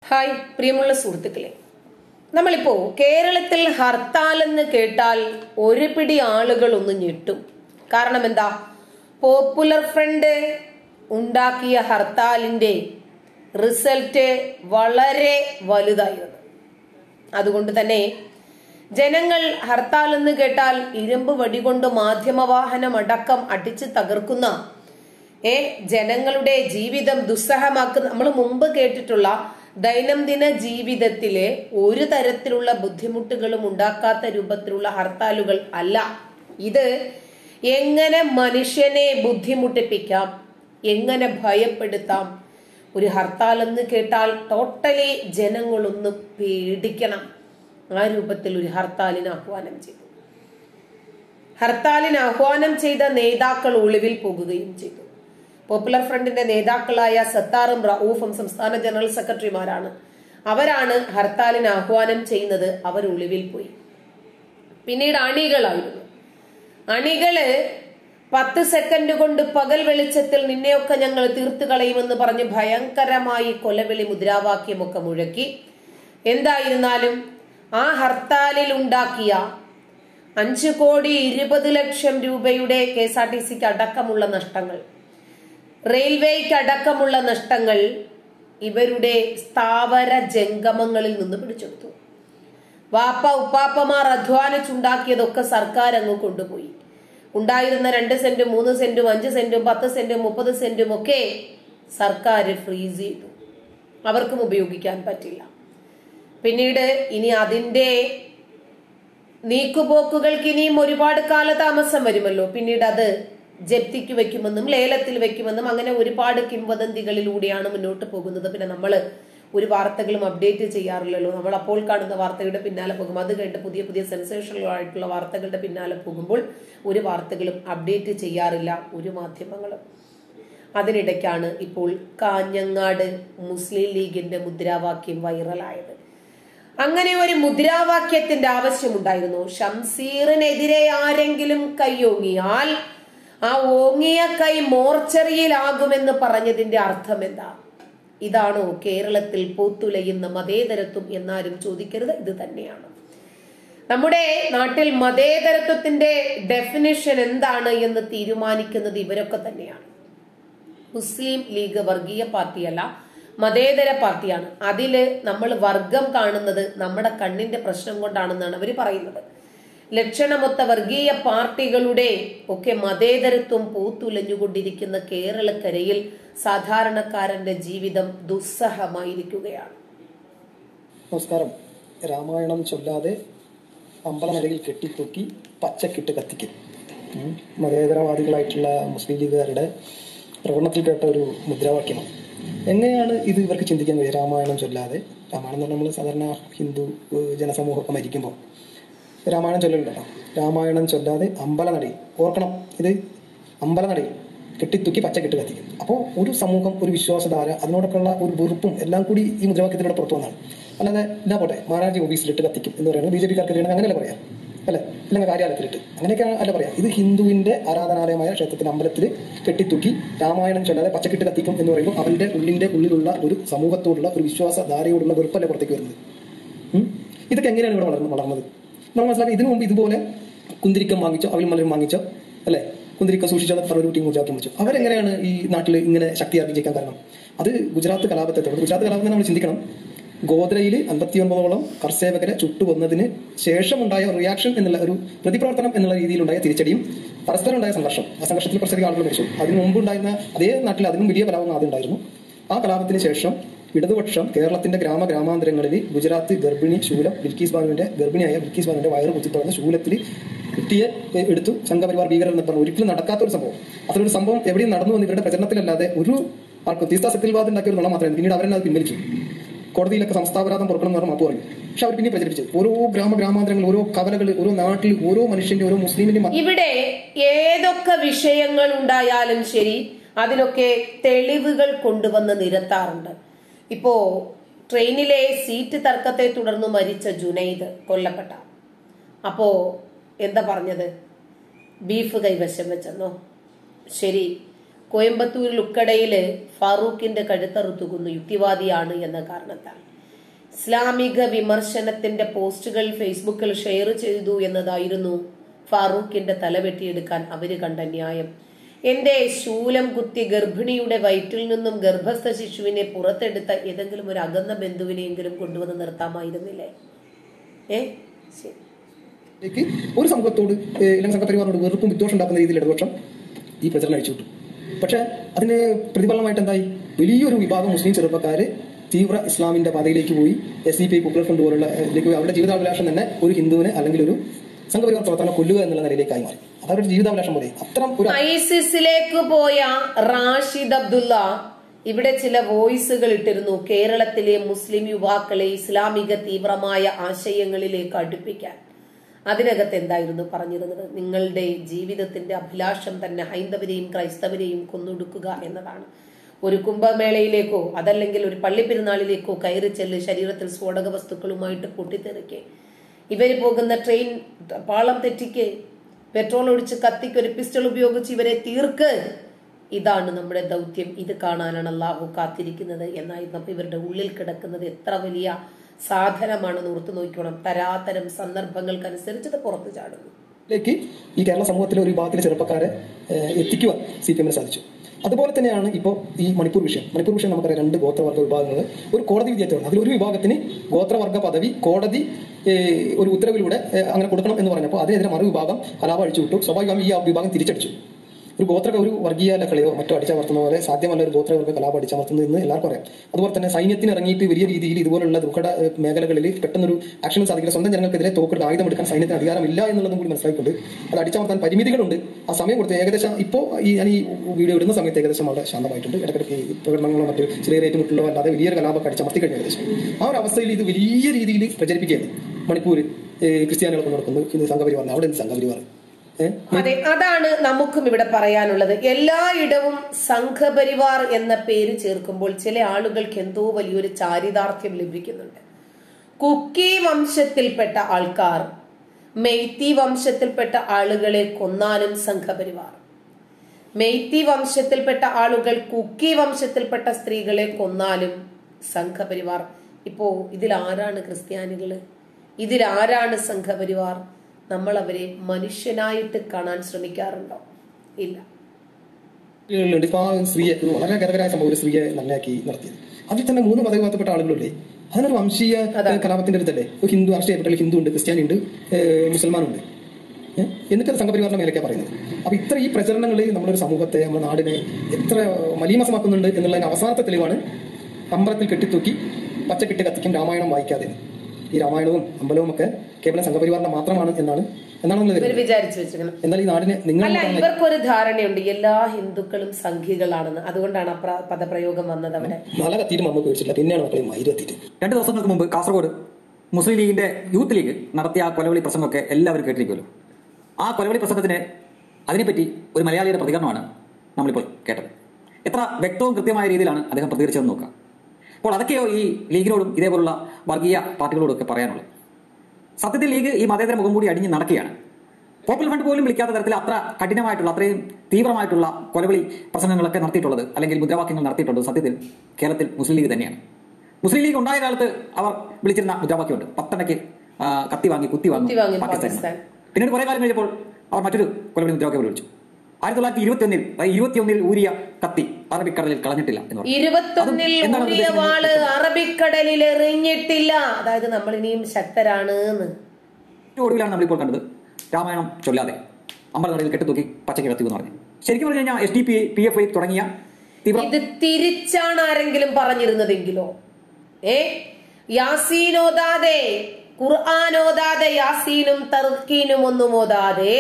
Hi പ്രിയമുള്ള സുഹൃത്തുക്കളെ നമ്മളിപ്പോ കേരളത്തിൽ ഹർത്താൽ എന്ന് കേട്ടാൽ ഒരു പിടി ആളുകൾ ഒന്ന് ഞെട്ടും കാരണം എന്താ പോപ്പുലർ ഫ്രണ്ട് ഉണ്ടാക്കിയ ഹർത്താലിന്റെ റിസൾട്ട് വളരെ വലുതായിരുന്നു അതുകൊണ്ട് തന്നെ ജനങ്ങൾ ഹർത്താൽ എന്ന് കേട്ടാൽ ഇരുമ്പ് വടികൊണ്ട് മാധ്യമവാഹനം അടക്കം അടിച്ച് തകർക്കുന്ന ഏ ജനങ്ങളുടെ ജീവിതം ദുസ്സഹമാക്കുന്ന നമ്മൾ മുമ്പ് കേട്ടിട്ടുള്ള ദൈനംദിന ജീവിതത്തിലെ ഒരു തരത്തിലുള്ള ബുദ്ധിമുട്ടുകളും ഉണ്ടാക്കാത്ത രൂപത്തിലുള്ള ഹർത്താലുകൾ അല്ല ഇത് എങ്ങനെ മനുഷ്യനെ ബുദ്ധിമുട്ടിപ്പിക്കാം എങ്ങനെ ഭയപ്പെടുത്താം ഒരു ഹർത്താൽ എന്ന് കേട്ടാൽ ടോട്ടലി ജനങ്ങളൊന്ന് പേടിക്കണം ആ രൂപത്തിൽ ഒരു ഹർത്താലിന് ആഹ്വാനം ചെയ്തു ഹർത്താലിന് ആഹ്വാനം ചെയ്ത നേതാക്കൾ ഒളിവിൽ പോകുകയും ചെയ്തു പോപ്പുലർ ഫ്രണ്ടിന്റെ നേതാക്കളായ സത്താറും റൌഫും സംസ്ഥാന ജനറൽ സെക്രട്ടറിമാരാണ് അവരാണ് ഹർത്താലിന് ആഹ്വാനം ചെയ്യുന്നത് അവർ ഒളിവിൽ പോയി പിന്നീട് അണികളായിരുന്നു അണികള് പത്ത് സെക്കൻഡ് കൊണ്ട് പകൽ വെളിച്ചത്തിൽ നിന്നെയൊക്കെ ഞങ്ങൾ തീർത്തു കളയുമെന്ന് പറഞ്ഞ് ഭയങ്കരമായി കൊലവിളി മുദ്രാവാക്യമൊക്കെ മുഴക്കി എന്തായിരുന്നാലും ആ ഹർത്താലിൽ ഉണ്ടാക്കിയ അഞ്ചു കോടി ഇരുപത് ലക്ഷം രൂപയുടെ കെ എസ് ആർ ടി സിക്ക് അടക്കമുള്ള നഷ്ടങ്ങൾ റെയിൽവേക്ക് അടക്കമുള്ള നഷ്ടങ്ങൾ ഇവരുടെ സ്ഥാവര ജംഗമങ്ങളിൽ നിന്ന് പിടിച്ചെടുത്തു വാപ്പ ഉപ്പാപ്പമാർ അധ്വാനിച്ചുണ്ടാക്കിയതൊക്കെ സർക്കാർ അങ്ങ് കൊണ്ടുപോയി ഉണ്ടായിരുന്ന രണ്ട് സെന്റും മൂന്ന് സെന്റും അഞ്ച് സെന്റും പത്ത് സെന്റും മുപ്പത് സെന്റും ഒക്കെ സർക്കാർ ഫ്രീസ് ചെയ്തു അവർക്കും ഉപയോഗിക്കാൻ പറ്റില്ല പിന്നീട് ഇനി അതിന്റെ നീക്കുപോക്കുകൾക്ക് ഇനിയും ഒരുപാട് കാലതാമസം വരുമല്ലോ പിന്നീട് അത് ജപ്തിക്ക് വെക്കുമെന്നും ലേലത്തിൽ വെക്കുമെന്നും അങ്ങനെ ഒരുപാട് കിംവദന്തികളിലൂടെയാണ് മുന്നോട്ട് പോകുന്നത് പിന്നെ നമ്മൾ ഒരു വാർത്തകളും അപ്ഡേറ്റ് ചെയ്യാറില്ലല്ലോ നമ്മൾ അപ്പോൾ കാണുന്ന വാർത്തകളുടെ പിന്നാലെ പോകും അത് കഴിഞ്ഞിട്ട് പുതിയ പുതിയ സെൻസേഷണൽ ആയിട്ടുള്ള വാർത്തകളുടെ പിന്നാലെ പോകുമ്പോൾ ഒരു വാർത്തകളും അപ്ഡേറ്റ് ചെയ്യാറില്ല ഒരു മാധ്യമങ്ങളും അതിനിടയ്ക്കാണ് ഇപ്പോൾ കാഞ്ഞങ്ങാട് മുസ്ലിം ലീഗിന്റെ മുദ്രാവാക്യം വൈറലായത് അങ്ങനെ ഒരു മുദ്രാവാക്യത്തിന്റെ ആവശ്യമുണ്ടായിരുന്നു ഷംസീറിനെതിരെ ആരെങ്കിലും കൈയോങ്ങിയാൽ ആ ഓങ്ങിയ കൈ മോർച്ചറിയിലാകുമെന്ന് പറഞ്ഞതിന്റെ അർത്ഥം എന്താ ഇതാണോ കേരളത്തിൽ പൂത്തുലയുന്ന മതേതരത്വം എന്നാരും ചോദിക്കരുത് ഇത് തന്നെയാണ് നമ്മുടെ നാട്ടിൽ മതേതരത്വത്തിന്റെ ഡെഫിനിഷൻ എന്താണ് എന്ന് തീരുമാനിക്കുന്നത് ഇവരൊക്കെ തന്നെയാണ് മുസ്ലിം ലീഗ് വർഗീയ പാർട്ടിയല്ല മതേതര പാർട്ടിയാണ് അതില് നമ്മൾ വർഗം കാണുന്നത് നമ്മുടെ കണ്ണിന്റെ പ്രശ്നം കൊണ്ടാണെന്നാണ് അവർ പറയുന്നത് ലക്ഷണമൊത്ത വർഗീയ പാർട്ടികളുടെ ഒക്കെ മതേതരത്വം പൂത്തുലഞ്ഞുകൊണ്ടിരിക്കുന്ന കേരളക്കരയിൽ സാധാരണക്കാരന്റെ ജീവിതം ദുസ്സഹമായിരിക്കുകയാണ് നമസ്കാരം രാമായണം ചൊല്ലാതെ അമ്പലനടയിൽ കെട്ടിത്തൂക്കി പച്ചക്കിട്ട് കത്തിക്കും ഉം. മതേതരവാദികളായിട്ടുള്ള മുസ്ലിം ലീഗുകാരുടെ പ്രകടനത്തിൽ കേട്ട ഒരു മുദ്രാവാക്യമാണ് എങ്ങനെയാണ് ഇത് ഇവർക്ക് ചിന്തിക്കാൻ കഴിയുക രാമായണം ചൊല്ലാതെ രാമായണം എന്ന് പറഞ്ഞാൽ നമ്മൾ സാധാരണ ഹിന്ദു ഏഹ്, ജനസമൂഹമൊക്കെ മരിക്കുമ്പോൾ രാമായണം ചൊല്ലലുണ്ടല്ലോ രാമായണം ചൊല്ലാതെ അമ്പലനടയിൽ ഓർക്കണം ഇത് അമ്പലനടയിൽ കെട്ടിത്തൂക്കി പച്ചക്കെട്ട് കത്തിക്കും അപ്പോൾ ഒരു സമൂഹം ഒരു വിശ്വാസധാര അതിനോടൊക്കെയുള്ള ഒരു വെറുപ്പും എല്ലാം കൂടി ഈ മുദ്രാവാക്യത്തിലൂടെ പുറത്തു വന്നതാണ് അല്ലാതെ എന്നാ പോട്ടെ മഹാരാജി ഓഫീസിലിട്ട് കത്തിക്കും എന്ന് പറയുന്നത് ബി ജെ പിക്കാർക്ക് ചെയ്യണമെങ്കിൽ അങ്ങനെയല്ല പറയാം അല്ലെ അല്ലെങ്കിൽ കാര്യാലയത്തിലിട്ട് അങ്ങനെയൊക്കെയാണ് അല്ല പറയാം ഇത് ഹിന്ദുവിന്റെ ആരാധനാലയമായ ക്ഷേത്രത്തിന്റെ അമ്പലത്തിൽ കെട്ടിത്തൂക്കി രാമായണം ചൊല്ലാതെ പച്ചക്കെട്ട് കത്തിക്കും എന്ന് പറയുമ്പോൾ അവരുടെ ഉള്ളിന്റെ ഉള്ളിലുള്ള ഒരു സമൂഹത്തോടുള്ള ഒരു വിശ്വാസധാരയോടുള്ള വെറുപ്പല്ലേ പുറത്തേക്ക് വരുന്നത് ഉം? ഇതൊക്കെ എങ്ങനെയാണ് ഇവിടെ വളർന്ന് വളർന്നത് നമ്മൾ മനസ്സിലാക്കി ഇതിനു മുമ്പ് ഇതുപോലെ കുന്തിരിക്കം വാങ്ങിച്ചോ അവിൽ മലരും വാങ്ങിച്ചോ അല്ലെ കുന്തിരിക്കം സൂക്ഷിച്ചോ എന്നൊക്കെ പറഞ്ഞ ഒരു ടീം മുജാക്കി വെച്ചു അവരെങ്ങനെയാണ് ഈ നാട്ടിൽ ഇങ്ങനെ ശക്തി ആർജിക്കാൻ കാരണം അത് ഗുജറാത്ത് കലാപത്തെ തുടർന്ന് ഗുജറാത്ത് കലാപത്തെ നമ്മൾ ചിന്തിക്കണം ഗോദ്രയിൽ അൻപത്തിയൊൻപതോളം കർഷകരെ ചുട്ടുകൊന്നതിന് ശേഷമുണ്ടായ റിയാക്ഷൻ എന്നുള്ള ഒരു പ്രതിപ്രവർത്തനം എന്നുള്ള രീതിയിലുണ്ടായ തിരിച്ചടിയും പരസ്പരം ഉണ്ടായ സംഘർഷം ആ സംഘർഷത്തിൽ കുറച്ചധികം ആളുകൾ മരിച്ചു അതിന് മുമ്പ് ഉണ്ടായിരുന്ന അതേ നാട്ടിൽ അതിനും വലിയ കലാപം ആദ്യം ഉണ്ടായിരുന്നു ആ കലാപത്തിന് ശേഷം ഇടതുപക്ഷം കേരളത്തിന്റെ ഗ്രാമ ഗ്രാമാന്തരങ്ങളിൽ ഗുജറാത്ത് ഗർഭിണി ശൂലം ബിൽക്കീസ് ബാനുവിന്റെ ഗർഭിണിയായ ബിൽക്കീസ് ബാനുവിന്റെ വയറ് കുത്തിത്തുറന്ന് ശൂലത്തിൽ കുട്ടിയെ എ- എടുത്ു സംഘപരിവാർ ഭീകരർ എന്ന് പറഞ്ഞു ഒരിക്കലും നടക്കാത്ത ഒരു സംഭവം അതൊരു സംഭവം എവിടെയും നടന്നു വന്ന് ഇവരുടെ പ്രചരണത്തിലല്ലാതെ ഒരു ആർക്കും തീസ്ത സത്യൽവാദം ഉണ്ടാക്കിയ ഒരു നുണ മാത്രമേ പിന്നീട് അവരെന്നെ അത് പിൻവലിച്ചു കോടതിയിലൊക്കെ സംസ്ഥാപരാധം പുറക്കണം എന്ന് പറഞ്ഞ് മാപ്പ് പറയും പക്ഷെ അവർ പിന്നെ പ്രചരിപ്പിച്ചു ഓരോ ഗ്രാമ ഗ്രാമാന്തരങ്ങൾ ഓരോ കവലകൾ ഓരോ നാട്ടിൽ ഓരോ മനുഷ്യന്റെ ഓരോ മുസ്ലിമിന്റെ ഇവിടെ ഏതൊക്കെ വിഷയങ്ങൾ ഉണ്ടായാലും ശരി അതിനൊക്കെ തെളിവുകൾ കൊണ്ടുവന്ന് നിരത്താറുണ്ട് ഇപ്പോ ട്രെയിനിലെ സീറ്റ് തർക്കത്തെ തുടർന്ന് മരിച്ച ജുനൈദ് കൊല്ലപ്പെട്ട അപ്പോ എന്താ പറഞ്ഞത് ബീഫ് കൈവശം വെച്ചെന്നോ ശരി കോയമ്പത്തൂരിൽ ഉക്കടയില് ഫാറൂഖിന്റെ കഴുത്തറുത്തുകുന്നു യുക്തിവാദിയാണ് എന്ന കാരണത്താൽ ഇസ്ലാമിക വിമർശനത്തിന്റെ പോസ്റ്റുകൾ ഫേസ്ബുക്കിൽ ഷെയർ ചെയ്തു എന്നതായിരുന്നു ഫാറൂഖിന്റെ തലവെട്ടിയെടുക്കാൻ അവര് കണ്ട ന്യായം എന്റെ ശൂലം കുത്തി ഗർഭിണിയുടെ വയറ്റിൽ നിന്നും ഗർഭസ്ഥ ശിശുവിനെ പുറത്തെടുത്ത ഏതെങ്കിലും ഒരു അകന്ന ബന്ധുവിനെയെങ്കിലും കൊണ്ടുവന്ന് നിർത്താമായിരുന്നില്ലേ ഏ ശരി ലേക്ക് ഒരു സമൂഹത്തോട് ഏഹ്, ഇല്ലെങ്കിൽ സംഘപരിവാറിനോട് വെറുപ്പും വിദ്വേഷം ഉണ്ടാക്കുന്ന രീതിയിൽ ഇടതുപക്ഷം ഈ പ്രചരണം അഴിച്ചുവിട്ടു പക്ഷെ അതിന് പ്രതിഫലനമായിട്ട് എന്തായി വലിയൊരു വിഭാഗം മുസ്ലിം ചെറുപ്പക്കാര് തീവ്ര ഇസ്ലാമിന്റെ പാതയിലേക്ക് പോയി S D P popular front പോലുള്ള ഏഹ്, ഇതിലേക്ക് പോയി അവരുടെ ജീവിതാഭിലാഷം തന്നെ ഒരു ഹിന്ദുവിനെ അല്ലെങ്കിൽ ഒരു സംഘപരിവാർ പ്രവർത്തനം കൊല്ലുക എന്നുള്ള നിലയിലേക്കായി മാറി അതവരുടെ ജീവിതാഭിലാഷം പോലെ അത്തരം ഒരു ഐസിസിലേക്ക് പോയ റാഷിദ് അബ്ദുള്ള ഇവിടെ ചില വോയിസുകൾ ഇട്ടിരുന്നു കേരളത്തിലെ മുസ്ലിം യുവാക്കളെ ഇസ്ലാമിക തീവ്രമായ ആശയങ്ങളിലേക്ക് അടുപ്പിക്കാൻ അതിനകത്ത് എന്തായിരുന്നു പറഞ്ഞിരുന്നത് നിങ്ങളുടെ ജീവിതത്തിന്റെ അഭിലാഷം തന്നെ ഹൈന്ദവരെയും ക്രൈസ്തവരെയും കൊന്നൊടുക്കുക എന്നതാണ് ഒരു കുംഭമേളയിലേക്കോ അതല്ലെങ്കിൽ ഒരു പള്ളിപ്പെരുന്നാളിലേക്കോ കയറി ചെല്ല് ശരീരത്തിൽ സ്ഫോടക വസ്തുക്കളുമായിട്ട് പൊട്ടിത്തെറിക്കേ ഇവര് പോകുന്ന ട്രെയിൻ പാളം തെറ്റിക്ക് പെട്രോൾ ഒഴിച്ച് കത്തിക്ക് ഒരു പിസ്റ്റൾ ഉപയോഗിച്ച് ഇവരെ തീർക്ക് ഇതാണ് നമ്മുടെ ദൗത്യം ഇത് കാണാനാണ് അള്ളാഹു കാത്തിരിക്കുന്നത് എന്നായിരുന്നു അപ്പൊ ഇവരുടെ ഉള്ളിൽ കിടക്കുന്നത് എത്ര വലിയ സാധനമാണെന്ന് ഓർത്തു നോക്കണം തരാതരം സന്ദർഭങ്ങൾക്കനുസരിച്ച് ഇത് പുറത്തു ചാടുന്നു ലേക്ക് ഈ കേരള സമൂഹത്തിലെ ഒരു വിഭാഗത്തിലെ ചെറുപ്പക്കാരെ ഏഹ്, എത്തിക്കുവാൻ സി പി എമ്മിന് സാധിച്ചു അതുപോലെ തന്നെയാണ് ഇപ്പോൾ ഈ മണിപ്പൂർ വിഷയം മണിപ്പൂർ വിഷയം നമുക്കറിയാം രണ്ട് ഗോത്രവർഗ വിഭാഗങ്ങൾ ഒരു കോടതി വിധിയായിട്ടാണ് അതിൽ ഒരു വിഭാഗത്തിന് ഗോത്രവർഗ പദവി കോടതി ഏഹ്, ഒരു ഉത്തരവിലൂടെ ഏഹ്, അങ്ങനെ കൊടുക്കണം എന്ന് പറഞ്ഞപ്പോൾ അതിനെതിരെ മറു വിഭാഗം കലാപം അഴിച്ചു വിട്ടു സ്വാഭാവികമായും ഈ വിഭാഗം തിരിച്ചടിച്ചു ഒരു ഗോത്ര ഒരു വർഗീയ ലക്കളയോ മറ്റോ അടിച്ചമർത്തുന്ന പോലെ സാധ്യമല്ല ഒരു ഗോത്രവർഗ കലാപം അടിച്ചമർത്തുന്നത് എന്ന് എല്ലാവർക്കും അറിയാം അതുപോലെ തന്നെ സൈന്യത്തിന് ഇറങ്ങിയിട്ട് വലിയ രീതിയിൽ ഇതുപോലുള്ള ദുഃഖട ഏഹ്, മേഖലകളിൽ പെട്ടെന്നൊരു ആക്ഷൻ സാധിക്കില്ല സ്വന്തം ജനങ്ങൾക്കെതിരെ തോക്കെടുത്ത് ആയുധം എടുക്കാൻ സൈന്യത്തിന് അധികാരമില്ല എന്നുള്ളതും കൂടി മനസ്സിലാക്കിക്കൊണ്ട് അത് അടിച്ചമർത്താൻ പരിമിതികളുണ്ട് ആ സമയം കൊടുത്ത് ഏകദേശം ഇപ്പോൾ ഈ ഞാൻ ഈ വീഡിയോ ഇടുന്ന സമയത്ത് ഏകദേശം അവിടെ ശാന്തമായിട്ടുണ്ട് ഇടയ്ക്കിടയ്ക്ക് ഈ പ്രകടനങ്ങളോ മറ്റ് ചെറിയ ഏറ്റുമുട്ടലോ അല്ലാതെ വലിയൊരു കലാപമൊക്കെ അടിച്ചമർത്തി കഴിഞ്ഞ ഏകദേശം ആ ഒരു അവസ്ഥയിൽ ഇത് വലിയ രീതിയിൽ പ്രചരിപ്പിക്കുകയാണ് മണിപ്പൂർ ഏഹ്, ക്രിസ്ത്യാനികളൊക്കെ നടക്കുന്നു ഹിന്ദു സംഘപരിവാർ അവിടെ എന്ത് സംഘപരിവാർ ഏഹ് അതെ അതാണ് നമുക്കും ഇവിടെ പറയാനുള്ളത് എല്ലായിടവും സംഘപരിവാർ എന്ന പേര് ചേർക്കുമ്പോൾ ചില ആളുകൾക്ക് എന്തോ വലിയൊരു ചാരിതാർത്ഥ്യം ലഭിക്കുന്നുണ്ട് കുക്കി വംശത്തിൽപ്പെട്ട ആൾക്കാർ മെയ്ത്തി വംശത്തിൽപ്പെട്ട ആളുകളെ കൊന്നാലും സംഘപരിവാർ മെയ്ത്തി വംശത്തിൽപ്പെട്ട ആളുകൾ കുക്കി വംശത്തിൽപ്പെട്ട സ്ത്രീകളെ കൊന്നാലും സംഘപരിവാർ ഇപ്പോ ഇതിൽ ആരാണ് ക്രിസ്ത്യാനികള് ഇതിൽ ആരാണ് സംഘപരിവാർ നമ്മൾ അവരെ മനുഷ്യനായിട്ട് കാണാൻ ശ്രമിക്കാറുണ്ടോ ഇല്ല ഉണ്ട് ഇപ്പൊ ആ സ്ത്രീയെ ഒരു വളരെ ഗരകരായ സംഭവം ഒരു സ്ത്രീയെ നല്ലയാക്കി നടത്തിയത് അതിൽ തന്നെ മൂന്ന് മതവിഭാഗത്തിൽപ്പെട്ട ആളുകളില്ലേ അതിനൊരു വംശീയ ഏഹ്, കലാപത്തിന്റെ അടുത്തല്ലേ ഒരു ഹിന്ദു രാഷ്ട്രീയപ്പെട്ട ഹിന്ദു ഉണ്ട് ക്രിസ്ത്യാനി ഉണ്ട് മുസൽമാനുണ്ട് ഏഹ്? എന്നിട്ട് അത് സംഘപരിവാറിന്റെ മേലേക്കാണ് പറയുന്നത് അപ്പൊ ഇത്ര ഈ പ്രചരണങ്ങൾ നമ്മളൊരു സമൂഹത്തെ നമ്മുടെ നാടിനെ എത്ര മലീമസമാക്കുന്നുണ്ട് എന്നുള്ളതിന് അവസാനത്തെ തെളിവാണ് അമ്പലത്തിൽ കെട്ടിത്തൂക്കി പച്ചക്കിട്ട് കത്തിക്കും രാമായണം വായിക്കാതെ ഈ രാമായണവും അമ്പലവും ഒക്കെ കേവലം സംഘപരിവാറിന്റെ മാത്രമാണ് എന്നാണ് എന്നാണ് നമ്മൾ ഇവർ കരുതുന്നത്. വിചാരിച്ചു വെച്ചിരിക്കണം എന്നാൽ ഈ നാടിനെ നിങ്ങൾ അല്ല ഇവർക്കൊരു ധാരണയുണ്ട് എല്ലാ ഹിന്ദുക്കളും സംഘികളാണെന്ന് അതുകൊണ്ടാണ് ആ പ്ര- പദപ്രയോഗം വന്നത് അവിടെ മല കത്തിയിട്ട് നമ്മൾ പേടിച്ചില്ല പിന്നെയാണ് മക്കളെ മയിര് കത്തിയിട്ട് രണ്ട് ദിവസങ്ങൾക്ക് മുമ്പ് കാസർഗോഡ് മുസ്ലിം ലീഗിന്റെ യൂത്ത് ലീഗ് നടത്തിയ ആ കൊലവിളി പ്രസംഗമൊക്കെ എല്ലാവരും കേട്ടിരിക്കുമല്ലോ ആ കൊലവിളി പ്രസംഗത്തിന് അതിനെപ്പറ്റി ഒരു മലയാളിയുടെ പ്രതികരണമാണ് നമ്മളിപ്പോൾ കേട്ടത് എത്ര വ്യക്തവും കൃത്യമായ രീതിയിലാണ് അദ്ദേഹം പ്രതികരിച്ചതെന്ന് നോക്കാം അപ്പോൾ അതൊക്കെയോ ഈ ലീഗിനോടും ഇതേപോലുള്ള വർഗീയ പാർട്ടികളോടും ഒക്കെ പറയാനുള്ളത് സത്യത്തിൽ ലീഗ് ഈ മതേതര മുഖം കൂടി അടിഞ്ഞ് നടക്കുകയാണ് പോപ്പുലർ ഫണ്ട് പോലും വിളിക്കാത്ത തരത്തിൽ അത്ര കഠിനമായിട്ടുള്ള അത്രയും തീവ്രമായിട്ടുള്ള കൊലവിളി പ്രസംഗങ്ങളൊക്കെ നടത്തിയിട്ടുള്ളത് അല്ലെങ്കിൽ മുദ്രാവാക്യങ്ങൾ നടത്തിയിട്ടുള്ളത് സത്യത്തിൽ കേരളത്തിൽ മുസ്ലിം ലീഗ് തന്നെയാണ് മുസ്ലിം ലീഗ് ഉണ്ടായ കാലത്ത് അവർ വിളിച്ചിരുന്ന മുദ്രാവാക്യമുണ്ട് പത്തണയ്ക്ക് ആ, കത്തി വാങ്ങി കുത്തി വാങ്ങി കുത്തി വാങ്ങി പാകിസ്ഥാൻ പാകിസ്ഥാൻ. പിന്നീട് കുറെ കാലം കഴിഞ്ഞപ്പോൾ അവർ മറ്റൊരു കൊലവിളി മുദ്രാവാക്യം വിളിച്ചു ആയിരത്തി തൊള്ളായിരത്തി ഇരുപത്തി ഒന്നിൽ ഇരുപത്തിയൊന്നിൽ ഊരിയ കത്തി അറബിക്കടലിൽ കളഞ്ഞിട്ടില്ല എന്ന് പറഞ്ഞു ഇരുപത്തൊന്നിൽ അതും എന്താണ് ഊരിയ ഉദ്ദേശിക്കുന്നത്? വാള് അറബിക്കടലിൽ എറിഞ്ഞിട്ടില്ല അതായത് നമ്മൾ ഇനിയും ശക്തരാണ് എന്ന് ഏറ്റവും ഒടുവിലാണ് നമ്മളിപ്പോൾ കണ്ടത് രാമായണം ചൊല്ലാതെ അമ്പലനടയിൽ കെട്ടുതൂക്കി പച്ചയ്ക്ക് കത്തി എന്ന് പറഞ്ഞു ശരിക്കും പറഞ്ഞു കഴിഞ്ഞാൽ S D P P F I തുടങ്ങിയ തീവ്ര ഇത് തിരിച്ചാണ് ആരെങ്കിലും പറഞ്ഞിരുന്നതെങ്കിലോ ഏ യാസീൻ ഓതാതെ ഖുർആൻ ഓതാതെ യാസീനും തർക്കീനും ഒന്നും ഓതാതെ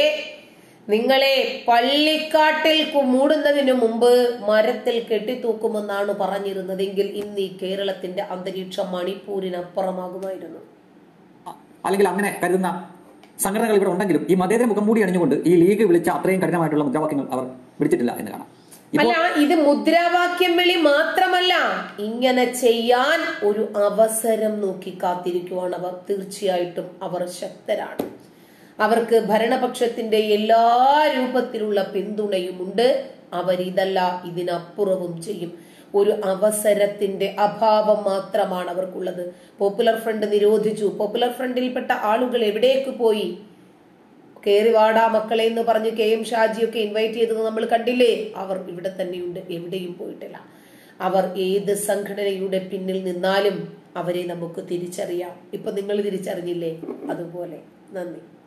നിങ്ങളെ പള്ളിക്കാട്ടിൽ കു- മൂടുന്നതിന് മുമ്പ് മരത്തിൽ കെട്ടിത്തൂക്കുമെന്നാണ് പറഞ്ഞിരുന്നതെങ്കിൽ ഇന്ന് ഈ കേരളത്തിന്റെ അന്തരീക്ഷം മണിപ്പൂരിനപ്പുറമാകുമായിരുന്നു അല്ലെങ്കിൽ അങ്ങനെ കരുതുന്ന സംഘടനകൾ ഇവിടെ ഉണ്ടെങ്കിലും ഈ മതേതര മുഖം മൂടി അണിഞ്ഞുകൊണ്ട് ഈ ലീഗ് വിളിച്ച അത്രയും കഠിനമായിട്ടുള്ള മുദ്രാവാക്യങ്ങൾ അവർ വിളിച്ചിട്ടില്ല എന്ന് കാണാം ഇപ്പോൾ അല്ല ഇത് മുദ്രാവാക്യം വിളി മാത്രമല്ല ഇങ്ങനെ ചെയ്യാൻ ഒരു അവസരം നോക്കി കാത്തിരിക്കുവാണ് അവർ തീർച്ചയായിട്ടും അവർ ശക്തരാണ് അവർക്ക് ഭരണപക്ഷത്തിന്റെ എല്ലാ രൂപത്തിലുള്ള പിന്തുണയുമുണ്ട് അവരിതല്ല ഇതിനപ്പുറവും ചെയ്യും ഒരു അവസരത്തിന്റെ അഭാവം മാത്രമാണ് അവർക്കുള്ളത് പോപ്പുലർ ഫ്രണ്ട് നിരോധിച്ചു പോപ്പുലർ ഫ്രണ്ടിൽപ്പെട്ട ആളുകൾ എവിടേക്ക് പോയി കേറി വാടാ മക്കളെ എന്ന് പറഞ്ഞ് കെ എം ഷാജിയൊക്കെ ഇൻവൈറ്റ് ചെയ്തത് നമ്മൾ കണ്ടില്ലേ അവർ ഇവിടെ തന്നെയുണ്ട് എവിടെയും പോയിട്ടില്ല അവർ ഏത് സംഘടനയുടെ പിന്നിൽ നിന്നാലും അവരെ നമുക്ക് തിരിച്ചറിയാം ഇപ്പൊ നിങ്ങൾ തിരിച്ചറിഞ്ഞില്ലേ അതുപോലെ നന്ദി